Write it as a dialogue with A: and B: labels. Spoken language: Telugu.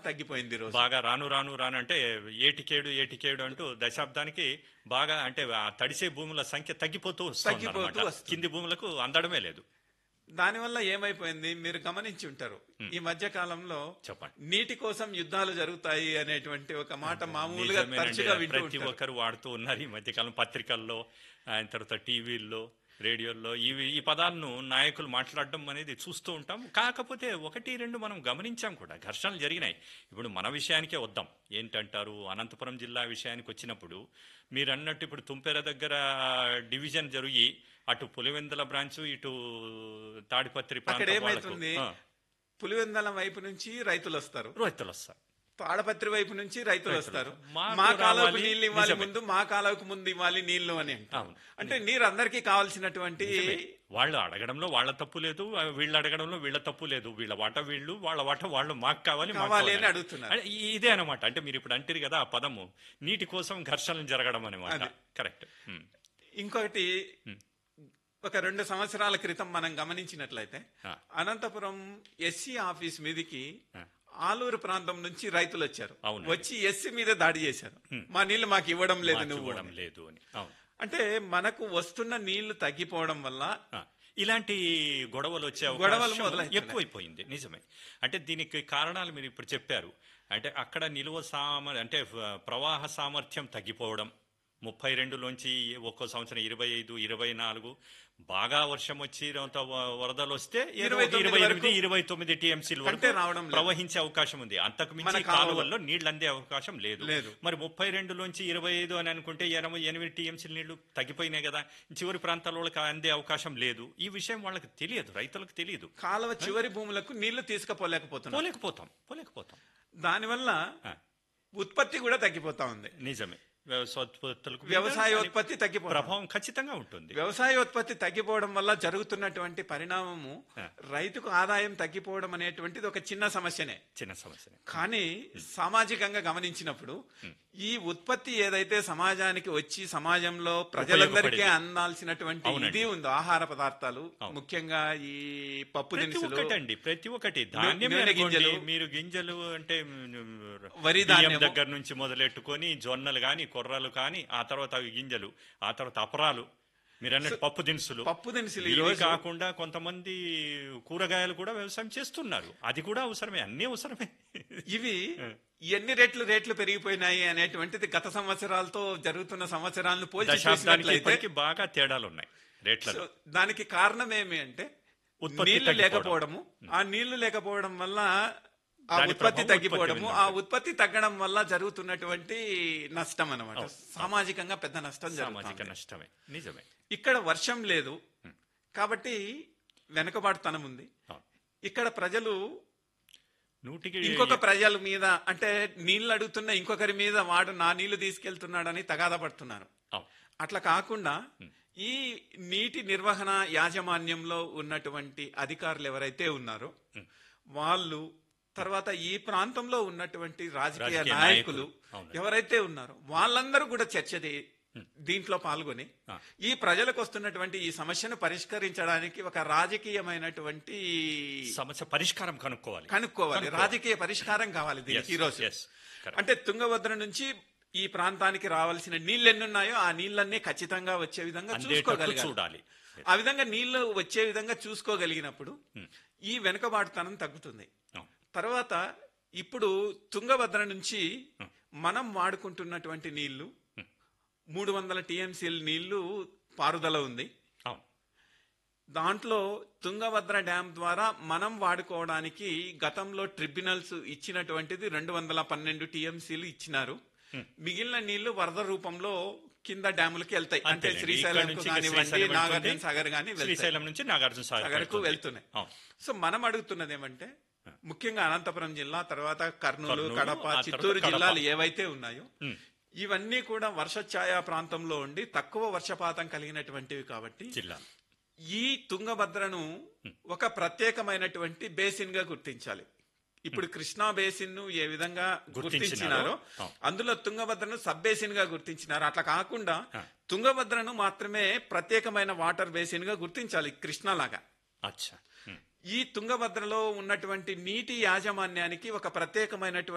A: తగ్గిపోయింది ఈ రోజు
B: బాగా రాను రాను రాను అంటే ఏటికేడు ఏటికేడు అంటూ దశాబ్దానికి బాగా అంటే ఆ తడిసే భూముల సంఖ్య తగ్గిపోతూ వస్తుంది
A: తగ్గిపోతూ
B: అన్నమాట.
A: వస్తుంది.
B: కింది భూములకు అందడమే లేదు
A: దానివల్ల ఏమైపోయింది మీరు గమనించి ఉంటారు ఈ మధ్య కాలంలో
B: చెప్పండి
A: నీటి కోసం యుద్ధాలు జరుగుతాయి అనేటువంటి ఒక మాట మామూలుగా
B: నిజమేనండి.
A: తరచుగా వింటూ
B: ప్రతి
A: ఉంటారు
B: ఒక్కరు వాడుతూ ఉన్నారు ఈ మధ్యకాలం పత్రికల్లో ఆయన తర్వాత టీవీల్లో రేడియోల్లో ఇవి ఈ పదాలను నాయకులు మాట్లాడడం అనేది చూస్తూ ఉంటాం కాకపోతే ఒకటి రెండు మనం గమనించాం కూడా ఘర్షణలు జరిగినాయి ఇప్పుడు మన విషయానికే వద్దాం ఏంటంటారు అనంతపురం జిల్లా విషయానికి వచ్చినప్పుడు మీరు అన్నట్టు ఇప్పుడు తుంపెర దగ్గర డివిజన్ జరిగి అటు పులివెందుల బ్రాంచ్ ఇటు తాడిపత్రి
A: అక్కడ
B: ప్రాంతం వాళ్ళకు,
A: ఏమైతుంది
B: ఆ,
A: పులివెందల వైపు నుంచి రైతులు వస్తారు
B: రైతులు వస్తారు
A: తాడపత్రి వైపు నుంచి రైతులు వస్తారు
B: మాకు
A: మా కాలువకు
B: రావాలి,
A: నీళ్లు ఇవ్వాలి
B: నిజమే.
A: ముందు మా కాలువకు ముందు ఇవ్వాలి నీళ్లు అని అంటారు.
B: అవును.
A: అంటే నీరు అందరికీ కావాల్సినటువంటి
B: వాళ్ళు అడగడంలో వాళ్ళ తప్పు లేదు ఆ వీళ్ళు అడగడంలో వీళ్ళ తప్పు లేదు వీళ్ళ వాట వీళ్ళు వాళ్ళ వాట వాళ్ళు మాకు కావాలి మాకు
A: కావాలి అని
B: కావాలి.
A: అడుగుతున్నారు.
B: అంటే ఈ- ఇదే అనమాట అంటే మీరు ఇప్పుడు అంటారు కదా ఆ పదము నీటి కోసం ఘర్షణలు జరగడం అనమాట
A: అదే.
B: కరెక్ట్ ఉమ్.
A: ఇంకొకటి
B: Hmm.
A: ఒక రెండు సంవత్సరాల క్రితం మనం గమనించినట్లయితే
B: ఆ.
A: అనంతపురం ఎస్సీ ఆఫీస్ మీదికి
B: ఆ.
A: ఆలూరు ప్రాంతం నుంచి రైతులు వచ్చారు
B: అవునండి.
A: వచ్చి ఎస్సీ మీద దాడి చేశారు మా నీళ్లు మాకు ఇవ్వడం లేదు
B: మాకు
A: నువ్వు
B: ఇవ్వడం
A: అని.
B: లేదు అని అవును
A: అంటే మనకు వస్తున్న నీళ్లు తగ్గిపోవడం వల్ల
B: ఆ, ఇలాంటి గొడవలు వచ్చే
A: గొడవలు
B: అవకాశం
A: మొదలవుతున్నాయి.
B: ఎక్కువైపోయింది నిజమే అంటే దీనికి కారణాలు మీరు ఇప్పుడు చెప్పారు అంటే అక్కడ నిల్వ సామ అంటే ఫ- ప్రవాహ సామర్థ్యం తగ్గిపోవడం ముప్పై రెండులోంచి ఒక్కో సంవత్సరం ఇరవై ఐదు ఇరవై నాలుగు బాగా వర్షం వచ్చి కొంత వ- వరదలు వస్తే ఏదో
A: ఇరవై
B: ఒక
A: తొమ్మిది
B: ఇరవై
A: వరకు
B: ఎనిమిది ఇరవై తొమ్మిది టీఎంసీల
A: కంటే
B: వరకు
A: రావడం లేదు.
B: ప్రవహించే అవకాశం ఉంది అంతకు
A: మన
B: మించి
A: కాలువలో.
B: కాలువల్లో నీళ్లు అందే అవకాశం లేదు
A: లేదు.
B: మరి ముప్పై రెండులోంచి ఇరవై ఐదు అని అనుకుంటే ఎనభై ఎనిమిది టీఎంసీ నీళ్లు తగ్గిపోయినాయి కదా చివరి ప్రాంతాల వాళ్ళకి అందే అవకాశం లేదు ఈ విషయం వాళ్ళకి తెలియదు రైతులకు తెలియదు
A: కాలువ చివరి భూములకు నీళ్లు తీసుకుపోలేకపోతున్నారు
B: పోలేకపోతాం పోలేకపోతాం
A: దానివల్ల
B: ఆ,
A: ఉత్పత్తి కూడా తగ్గిపోతా ఉంది
B: నిజమే వ్యవసాయోత్పత్తులకు మీద
A: వ్యవసాయ
B: దాని
A: ఉత్పత్తి తగ్గిపోతుంది
B: ప్రభావం ఖచ్చితంగా ఉంటుంది
A: వ్యవసాయ ఉత్పత్తి తగ్గిపోవడం వల్ల జరుగుతున్నటువంటి పరిణామము
B: ఆ.
A: రైతుకు ఆదాయం తగ్గిపోవడం అనేటువంటిది ఒక చిన్న సమస్యనే
B: చిన్న సమస్యనే
A: కానీ సామాజికంగా గమనించినప్పుడు ఈ ఉత్పత్తి ఏదైతే సమాజానికి వచ్చి సమాజంలో ప్రజలందరికీ
B: ఉపయోగపడేది.
A: అందాల్సినటువంటి
B: అవునండి.
A: ఇది ఉందో ఆహార పదార్థాలు
B: అవును.
A: ముఖ్యంగా ఈ పప్పు
B: ప్రతి
A: దినుసులు
B: ఒక్కటి అండి ప్రతి ఒక్కటి ధాన్యం
A: నూనె గింజలు.
B: మీరు గింజలు అంటే
A: వరి
B: బియ్యం
A: ధాన్యము.
B: దగ్గర నుంచి మొదలెట్టుకొని జొన్నలు గాని కొర్రలు కాని ఆ తర్వాత అవి గింజలు ఆ తర్వాత అపరాలు మీరు అన్నట్టు పప్పు దినుసులు
A: పప్పు దినుసులు ఈ
B: ఇవి
A: రోజు
B: కాకుండా కొంతమంది కూరగాయలు కూడా వ్యవసాయం చేస్తున్నారు అది కూడా అవసరమే అన్ని అవసరమే
A: ఇవి ఎన్ని రెట్లు రేట్లు పెరిగిపోయినాయి అనేటువంటిది గత సంవత్సరాలతో జరుగుతున్న సంవత్సరాలను పోల్చి
B: దశాబ్దానికి
A: చూసినట్లయితే
B: ఇప్పటికి బాగా తేడాలు ఉన్నాయి రేట్లలో
A: సో దానికి కారణం ఏమి అంటే
B: ఉత్పత్తి
A: నీళ్లు
B: తగ్గిపోవడం.
A: లేకపోవడము ఆ నీళ్లు లేకపోవడం వల్ల ఆ
B: దాని
A: ఉత్పత్తి
B: ప్రభావం
A: తగ్గిపోవడము
B: ఉత్పత్తి
A: ఆ ఉత్పత్తి తగ్గడం వల్ల జరుగుతున్నటువంటి నష్టం అన్నమాట సామాజికంగా పెద్ద నష్టం
B: సామాజిక
A: జరుగుతుంది
B: నష్టమే నిజమే
A: ఇక్కడ వర్షం లేదు కాబట్టి వెనుకబాటుతనం ఉంది
B: అవును.
A: ఇక్కడ ప్రజలు
B: నూటికి
A: ఇంకొక ప్రజల మీద అంటే నీళ్లు అడుగుతున్న ఇంకొకరి మీద వాడు నా నీళ్లు తీసుకెళ్తున్నాడని తగాదా పడుతున్నారు
B: అవును.
A: అట్లా కాకుండా ఈ నీటి నిర్వహణ యాజమాన్యంలో ఉన్నటువంటి అధికారులు ఎవరైతే ఉన్నారో వాళ్ళు తర్వాత ఈ ప్రాంతంలో ఉన్నటువంటి రాజకీయ
B: రాజకీయ
A: నాయకులు
B: నాయకులు. అవును.
A: ఎవరైతే ఉన్నారో వాళ్ళందరూ కూడా చర్చ చే- దీంట్లో పాల్గొని
B: ఆ.
A: ఈ ప్రజలకు వస్తున్నటువంటి ఈ సమస్యను పరిష్కరించడానికి ఒక రాజకీయమైనటువంటి
B: సమస్య పరిష్కారం కనుక్కోవాలి
A: కనుక్కోవాలి రాజకీయ పరిష్కారం కావాలి
B: Yes,
A: దీనికి ఈ రోజు
B: yes, correct.
A: అంటే తుంగభద్ర నుంచి ఈ ప్రాంతానికి రావాల్సిన నీళ్లు ఎన్ని ఉన్నాయో ఆ నీళ్ళన్నీ ఖచ్చితంగా వచ్చే విధంగా
B: అందేటట్టు
A: చూసుకోగలగాలి
B: చూడాలి
A: ఆ విధంగా నీళ్లు వచ్చే విధంగా చూసుకోగలిగినప్పుడు ఈ వెనుకబాటుతనం తగ్గుతుంది
B: అవును.
A: తర్వాత ఇప్పుడు తుంగభద్ర నుంచి మనం వాడుకుంటున్నటువంటి నీళ్లు మూడు వందల టీఎంసీల నీళ్లు పారుదల ఉంది
B: అవును
A: దాంట్లో తుంగభద్ర డ్యామ్ ద్వారా మనం వాడుకోవడానికి గతంలో ట్రిబ్యునల్స్ ఇచ్చినటువంటిది రెండు వందల పన్నెండు టీఎంసీలు ఇచ్చినారు మిగిలిన నీళ్లు వరద రూపంలో కింద డ్యాములకి వెళ్తాయి అంటే
B: అంతేలేండి. ఇక్కడ
A: శ్రీశైలం
B: నుంచి
A: కానివ్వండి
B: శ్రీశైలం
A: నాగార్జున
B: వెళ్తుంది.
A: సాగర్ కానీ
B: శ్రీశైలం నుంచి నాగార్జున సాగర్
A: సాగర్కు
B: వెళ్తుంది.
A: వెళ్తున్నాయి
B: అవును.
A: సో మనం అడుగుతున్నది ఏమంటే ముఖ్యంగా అనంతపురం జిల్లా తర్వాత కర్నూలు
B: కర్నూలు,
A: కడప
B: ఆ తర్వాత
A: చిత్తూరు
B: కడప.
A: జిల్లాలు ఏవైతే ఉన్నాయో
B: ఉమ్.
A: ఇవన్నీ కూడా వర్షఛాయా ప్రాంతంలో ఉండి తక్కువ వర్షపాతం కలిగినటువంటివి కాబట్టి
B: జిల్లా
A: ఈ తుంగభద్రను ఒక ప్రత్యేకమైనటువంటి బేసిన్ గా గుర్తించాలి ఇప్పుడు కృష్ణా బేసిన్ ను ఏ విధంగా
B: గుర్తించినారో,
A: గుర్తించినారో
B: అవును.
A: అందులో తుంగభద్రను సబ్ బేసిన్ గా గుర్తించినారు అట్లా కాకుండా తుంగభద్రను మాత్రమే ప్రత్యేకమైన వాటర్ బేసిన్ గా గుర్తించాలి కృష్ణా లాగా
B: అచ్చా ఉమ్.
A: ఈ తుంగభద్రలో ఉన్నటువంటి నీటి యాజమాన్యానికి ఒక ప్రత్యేకమైనటువంటి